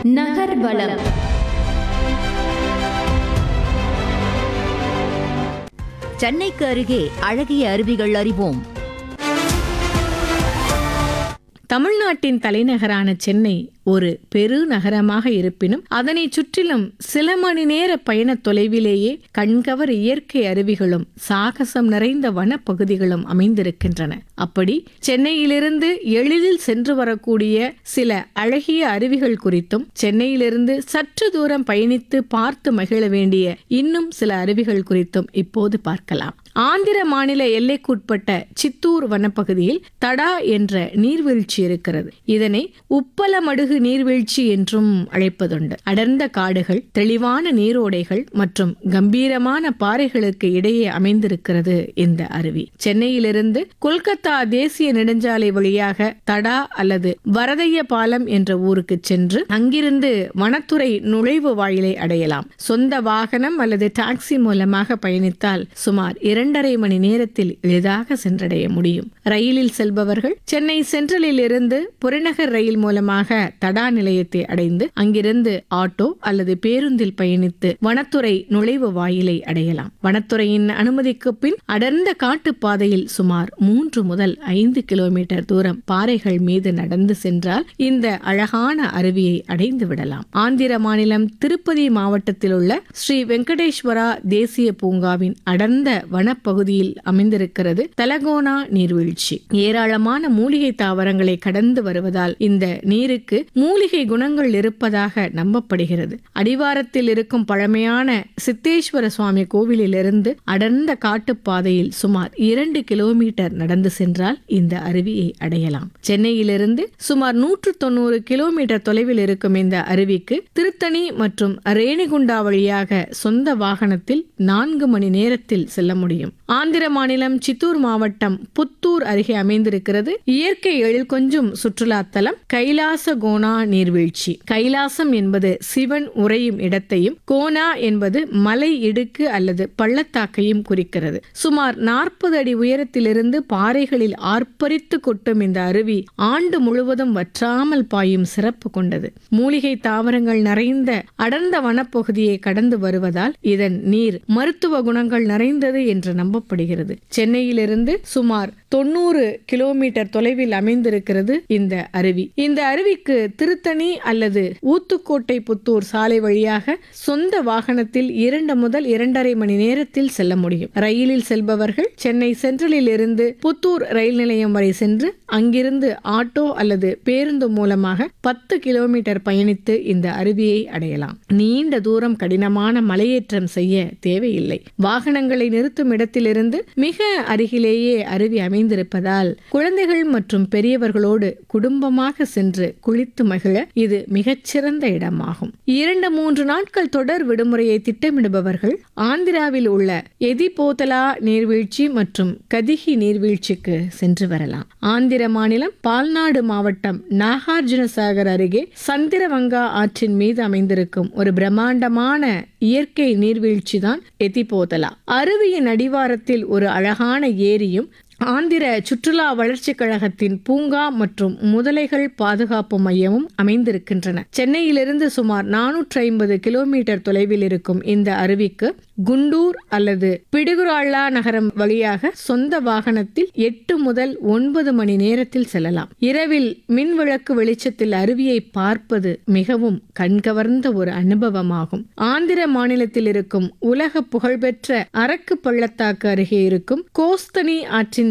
நகர்வலம் சென்னைக்கு அருகே அழகிய அருவிகள் அறிவோம் தமிழ்நாட்டின் தலைநகரான சென்னை ஒரு பெரு நகரமாக இருப்பினும் அதனைச் சுற்றிலும் சில மணி நேர பயண தொலைவிலேயே கண்கவர் இயற்கை அருவிகளும் சாகசம் நிறைந்த வனப்பகுதிகளும் அமைந்திருக்கின்றன அப்படி சென்னையிலிருந்து எளிதில் சென்று வரக்கூடிய சில அழகிய அருவிகள் குறித்தும் சென்னையிலிருந்து சற்று தூரம் பயணித்து பார்த்து மகிழ வேண்டிய இன்னும் சில அருவிகள் குறித்தும் இப்போது பார்க்கலாம் ஆந்திர மாநில எல்லைக்குட்பட்ட சித்தூர் வனப்பகுதியில் தடா என்ற நீர்வீழ்ச்சி இருக்கிறது இதனை உப்பலமடுகு நீர்வீழ்ச்சி என்றும் அழைப்பதுண்டு அடர்ந்த காடுகள் தெளிவான நீரோடைகள் மற்றும் கம்பீரமான பாறைகளுக்கு இடையே அமைந்திருக்கிறது இந்த அருவி சென்னையிலிருந்து கொல்கத்தா தேசிய நெடுஞ்சாலை வழியாக தடா அல்லது வரதைய பாலம் என்ற ஊருக்கு சென்று அங்கிருந்து வனத்துறை நுழைவு வாயிலை அடையலாம் சொந்த வாகனம் அல்லது டாக்ஸி மூலமாக பயணித்தால் சுமார் இரண்டரை மணி நேரத்தில் எளிதாக சென்றடைய முடியும் ரயிலில் செல்பவர்கள் சென்னை சென்ட்ரலில் இருந்து புறநகர் ரயில் மூலமாக தடா நிலையத்தை அடைந்து அங்கிருந்து ஆட்டோ அல்லது பேருந்தில் பயணித்து வனத்துறை நுழைவு வாயிலை அடையலாம் வனத்துறையின் அனுமதிக்கு பின் அடர்ந்த காட்டுப் பாதையில் சுமார் மூன்று முதல் ஐந்து கிலோமீட்டர் தூரம் பாறைகள் மீது நடந்து சென்றால் இந்த அழகான அருவியை அடைந்து விடலாம் ஆந்திர மாநிலம் திருப்பதி மாவட்டத்தில் உள்ள ஸ்ரீ வெங்கடேஸ்வரா தேசிய பூங்காவின் அடர்ந்த வனப்பகுதியில் அமைந்திருக்கிறது தலகோனா நீர்வீழ்ச்சி ஏராளமான மூலிகை தாவரங்களை கடந்து வருவதால் இந்த நீருக்கு மூலிகை குணங்கள் இருப்பதாக நம்பப்படுகிறது அடிவாரத்தில் இருக்கும் பழமையான சித்தேஸ்வர சுவாமி கோவிலிலிருந்து அடர்ந்த காட்டுப்பாதையில் சுமார் இரண்டு கிலோமீட்டர் நடந்து சென்றால் இந்த அருவியை அடையலாம் சென்னையிலிருந்து சுமார் நூற்று தொண்ணூறு கிலோமீட்டர் தொலைவில் இருக்கும் இந்த அருவிக்கு திருத்தணி மற்றும் ரேணிகுண்டா வழியாக சொந்த வாகனத்தில் நான்கு மணி நேரத்தில் செல்ல முடியும் ஆந்திர மாநிலம் சித்தூர் மாவட்டம் புத்தூர் அருகே அமைந்திருக்கிறது இயற்கை எழில் கொஞ்சும் சுற்றுலா தலம் கைலாச கோனா நீர்வீழ்ச்சி கைலாசம் என்பது சிவன் உறையும் இடத்தையும் கோனா என்பது மலை இடுக்கு அல்லது பள்ளத்தாக்கையும் குறிக்கிறது சுமார் நாற்பது அடி உயரத்திலிருந்து பாறைகளில் ஆர்ப்பரித்து கொட்டும் இந்த அருவி ஆண்டு முழுவதும் வற்றாமல் பாயும் சிறப்பு கொண்டது மூலிகை தாவரங்கள் நிறைந்த அடர்ந்த வனப்பகுதியை கடந்து வருவதால் இதன் நீர் மருத்துவ குணங்கள் நிறைந்தது என்று நம்பப்படுகிறது சென்னையிலிருந்து சுமார் தொண்ணூறு கிலோமீட்டர் தொலைவில் அமைந்திருக்கிறது இந்த அருவி இந்த அருவிக்கு திருத்தணி அல்லது ஊத்துக்கோட்டை புத்தூர் சாலை வழியாக சொந்த வாகனத்தில் இரண்டு முதல் இரண்டரை மணி நேரத்தில் செல்ல முடியும் ரயிலில் செல்பவர்கள் சென்னை சென்ட்ரலில் இருந்து புத்தூர் ரயில் நிலையம் வரை சென்று அங்கிருந்து ஆட்டோ அல்லது பேருந்து மூலமாக பத்து கிலோமீட்டர் பயணித்து இந்த அருவியை அடையலாம் நீண்ட தூரம் கடினமான மலையேற்றம் செய்ய தேவையில்லை வாகனங்களை நிறுத்தும் இடத்திலிருந்து மிக அருகிலேயே அருவி அமைந்திருப்பதால் குழந்தைகள் மற்றும் பெரியவர்களோடு குடும்பமாக சென்று குளித்து மகிழ இது மிகச்சிறந்த இடமாகும் இரண்டு மூன்று நாட்கள் தொடர் விடுமுறையை திட்டமிடுபவர்கள் ஆந்திராவில் உள்ள எதிபோதலா நீர்வீழ்ச்சி மற்றும் கதிகி நீர்வீழ்ச்சிக்கு சென்று வரலாம் ஆந்திர மாநிலம் பால்நாடு மாவட்டம் நாகார்ஜுன சாகர் அருகே சந்திரவங்கா ஆற்றின் மீது அமைந்திருக்கும் ஒரு பிரம்மாண்டமான இயற்கை நீர்வீழ்ச்சி தான் எதிபோதலா அருவியின் அடிவாரத்தில் ஒரு அழகான ஏரியும் ஆந்திர சுற்றுலா வளர்ச்சிக் கழகத்தின் பூங்கா மற்றும் முதலைகள் பாதுகாப்பு மையமும் அமைந்திருக்கின்றன சென்னையிலிருந்து சுமார் நானூற்றி ஐம்பது கிலோமீட்டர் தொலைவில் இருக்கும் இந்த அருவிக்கு குண்டூர் அல்லது பிடுகுராள்ளா நகரம் வழியாக சொந்த வாகனத்தில் எட்டு முதல் ஒன்பது மணி நேரத்தில் செல்லலாம் இரவில் மின் விளக்கு வெளிச்சத்தில் அருவியை பார்ப்பது மிகவும் கண்கவர்ந்த ஒரு அனுபவமாகும் ஆந்திர மாநிலத்தில் இருக்கும் உலக புகழ்பெற்ற அரக்கு பள்ளத்தாக்கு அருகே இருக்கும் கோஸ்தனி ஆற்றின்